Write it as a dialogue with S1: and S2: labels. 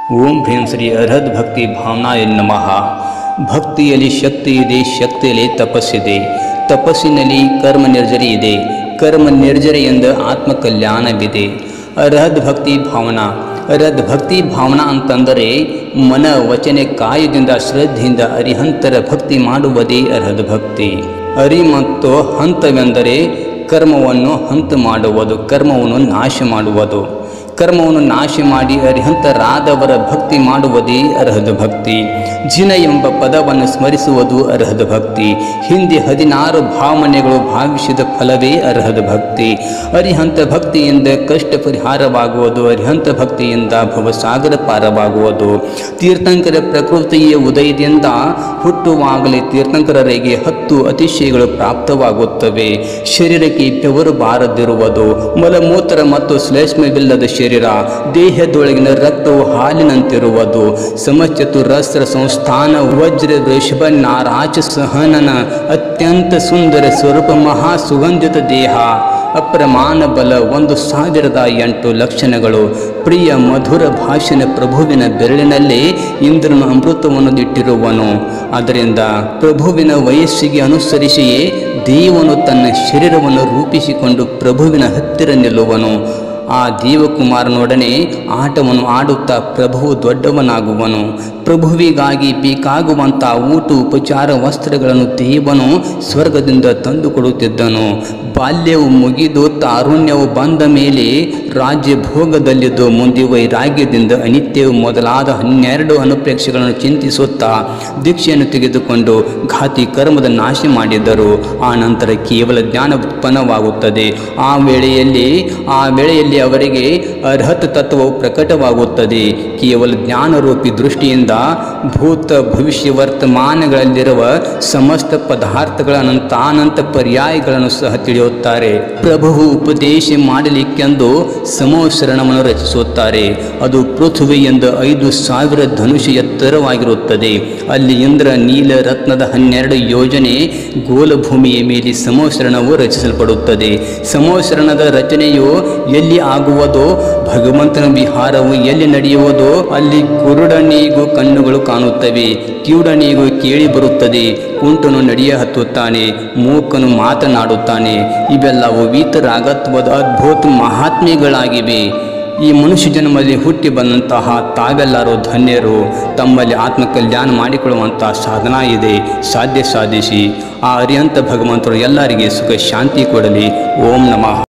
S1: ಓಂ ಭ್ರೀಂ ಶ್ರೀ ಅರ್ಹದ್ ಭಕ್ತಿ ಭಾವನಾಯ ನಮಃ ಭಕ್ತಿಯಲ್ಲಿ ಶಕ್ತಿ ಇದೆ ಶಕ್ತಿಯಲ್ಲಿ ತಪಸ್ಸಿದೆ ತಪಸ್ಸಿನಲ್ಲಿ ಕರ್ಮ ನಿರ್ಜರಿ ಇದೆ ಕರ್ಮ ನಿರ್ಜರಿಯಿಂದ ಆತ್ಮ ಕಲ್ಯಾಣವಿದೆ ಅರ್ಹದ್ ಭಕ್ತಿ ಭಾವನಾ ಅರ್ಹದ್ ಭಕ್ತಿ ಭಾವನಾ ಅಂತಂದರೆ ಮನ ವಚನೆ ಕಾಯದಿಂದ ಶ್ರದ್ಧೆಯಿಂದ ಅರಿಹಂತರ ಭಕ್ತಿ ಮಾಡುವುದೇ ಅರ್ಹದ್ ಭಕ್ತಿ ಅರಿ ಮತ್ತು ಹಂತವೆಂದರೆ ಕರ್ಮವನ್ನು ಹಂತ ಮಾಡುವುದು ಕರ್ಮವನ್ನು ನಾಶ ಮಾಡುವುದು ಕರ್ಮವನ್ನು ನಾಶ ಮಾಡಿ ಅರಿಹಂತರಾದವರ ಭಕ್ತಿ ಮಾಡುವುದೇ ಅರ್ಹದ ಭಕ್ತಿ ಜಿನ ಎಂಬ ಪದವನ್ನು ಸ್ಮರಿಸುವುದು ಅರ್ಹದ ಭಕ್ತಿ ಹಿಂದೆ ಹದಿನಾರು ಭಾವನೆಗಳು ಭಾವಿಸಿದ ಫಲವೇ ಅರ್ಹದ ಭಕ್ತಿ ಅರಿಹಂತ ಭಕ್ತಿಯಿಂದ ಕಷ್ಟ ಪರಿಹಾರವಾಗುವುದು ಅರಿಹಂತ ಭಕ್ತಿಯಿಂದ ಭವಸಾಗರ ಪಾರವಾಗುವುದು ತೀರ್ಥಂಕರ ಪ್ರಕೃತಿಯ ಉದಯದಿಂದ ಹುಟ್ಟುವಾಗಲೇ ತೀರ್ಥಂಕರರಿಗೆ ಹತ್ತು ಅತಿಶಯಗಳು ಪ್ರಾಪ್ತವಾಗುತ್ತವೆ ಶರೀರಕ್ಕೆ ಬೆವರು ಬಾರದಿರುವುದು ಮಲಮೂತ್ರ ಮತ್ತು ಶ್ಲೇಷ್ಮವಿಲ್ಲದ ಶರೀರ ದೇಹದೊಳಗಿನ ರಕ್ತವು ಹಾಲಿನಂತಿರುವುದು ಸಮಚತುರಸ್ರ ಸಂಸ್ಥಾನ ವಜ್ರ ವೃಷಭ ನಾರಾಜ ಸಹನನ ಅತ್ಯಂತ ಸುಂದರ ಸ್ವರೂಪ ಮಹಾ ಸುಗಂಧಿತ ದೇಹ ಅಪ್ರಮಾಣ ಬಲ ಒಂದು ಸಾವಿರದ ಎಂಟು ಲಕ್ಷಣಗಳು ಪ್ರಿಯ ಮಧುರ ಭಾಷಣ ಪ್ರಭುವಿನ ಬೆರಳಿನಲ್ಲೇ ಇಂದ್ರನು ಅಮೃತವನ್ನು ಇಟ್ಟಿರುವನು ಅದರಿಂದ ಪ್ರಭುವಿನ ವಯಸ್ಸಿಗೆ ಅನುಸರಿಸಿಯೇ ದೇವನು ತನ್ನ ಶರೀರವನ್ನು ರೂಪಿಸಿಕೊಂಡು ಪ್ರಭುವಿನ ಹತ್ತಿರ ನಿಲ್ಲುವನು ಆ ದೇವಕುಮಾರನೊಡನೆ ಆಟವನ್ನು ಆಡುತ್ತಾ ಪ್ರಭುವು ದೊಡ್ಡವನಾಗುವನು ಪ್ರಭುವಿಗಾಗಿ ಬೇಕಾಗುವಂಥ ಊಟ ಉಪಚಾರ ವಸ್ತ್ರಗಳನ್ನು ದೇವನು ಸ್ವರ್ಗದಿಂದ ತಂದು ಕೊಡುತ್ತಿದ್ದನು ಬಾಲ್ಯವು ಮುಗಿದು ತಾರುಣ್ಯವು ಬಂದ ಮೇಲೆ ರಾಜ್ಯ ಭೋಗದಲ್ಲಿದ್ದು ಮುಂದೆ ವೈರಾಗ್ಯದಿಂದ ಅನಿತ್ಯವು ಮೊದಲಾದ ಹನ್ನೆರಡು ಅನುಪ್ರೇಕ್ಷೆಗಳನ್ನು ಚಿಂತಿಸುತ್ತಾ ದೀಕ್ಷೆಯನ್ನು ತೆಗೆದುಕೊಂಡು ಘಾತಿ ಕರ್ಮದ ನಾಶ ಮಾಡಿದ್ದರು ಆ ನಂತರ ಕೇವಲ ಜ್ಞಾನ ಉತ್ಪನ್ನವಾಗುತ್ತದೆ ಆ ವೇಳೆಯಲ್ಲಿ ಆ ವೇಳೆಯಲ್ಲಿ ಅವರಿಗೆ ಅರ್ಹತ ತತ್ವವು ಪ್ರಕಟವಾಗುತ್ತದೆ ಕೇವಲ ಜ್ಞಾನರೂಪಿ ದೃಷ್ಟಿಯಿಂದ ಭೂತ ಭವಿಷ್ಯ ವರ್ತಮಾನಗಳಲ್ಲಿರುವ ಸಮಸ್ತ ಪದಾರ್ಥಗಳ ಅನಂತಾನಂತ ಪರ್ಯಾಯಗಳನ್ನು ಸಹ ತಿಳಿಯುತ್ತಾರೆ ಪ್ರಭುವು ಉಪದೇಶ ಮಾಡಲಿಕ್ಕೆಂದು ಸಮೋಶರಣವನ್ನು ರಚಿಸುತ್ತಾರೆ ಅದು ಪೃಥ್ವಿಯಿಂದ ಐದು ಸಾವಿರ ಧನುಷ ಎತ್ತರವಾಗಿರುತ್ತದೆ ಅಲ್ಲಿ ಇಂದ್ರ ನೀಲ ರತ್ನದ ಹನ್ನೆರಡು ಯೋಜನೆ ಗೋಲಭೂಮಿಯ ಮೇಲೆ ಸಮೋಶರಣವು ರಚಿಸಲ್ಪಡುತ್ತದೆ ಸಮೋಶರಣದ ರಚನೆಯು ಎಲ್ಲಿ ಆಗುವುದೋ ಭಗವಂತನ ವಿಹಾರವು ಎಲ್ಲಿ ನಡೆಯುವುದೋ ಅಲ್ಲಿ ಕುರುಡನಿಗೂ ಕಣ್ಣುಗಳು ಕಾಣುತ್ತವೆ ಕಿವುಡನಿಗೂ ಕೇಳಿ ಬರುತ್ತದೆ ಕುಂಟನು ನಡೆಯ ಹತ್ತುತ್ತಾನೆ ಮೂಕನು ಮಾತನಾಡುತ್ತಾನೆ ಇವೆಲ್ಲವು ವೀತರಾಗತ್ವದ ಅದ್ಭುತ ಮಹಾತ್ಮೆಗಳಾಗಿವೆ ಈ ಮನುಷ್ಯ ಜನ್ಮದಲ್ಲಿ ಹುಟ್ಟಿ ಬಂದಂತಹ ತಾವೆಲ್ಲರೂ ಧನ್ಯರು ತಮ್ಮಲ್ಲಿ ಆತ್ಮ ಕಲ್ಯಾಣ ಮಾಡಿಕೊಳ್ಳುವಂತಹ ಸಾಧನ ಇದೆ ಸಾಧ್ಯ ಸಾಧಿಸಿ ಆ ಅರಿಯಂತ ಭಗವಂತರು ಎಲ್ಲರಿಗೆ ಸುಖ ಶಾಂತಿ ಕೊಡಲಿ ಓಂ ನಮಃ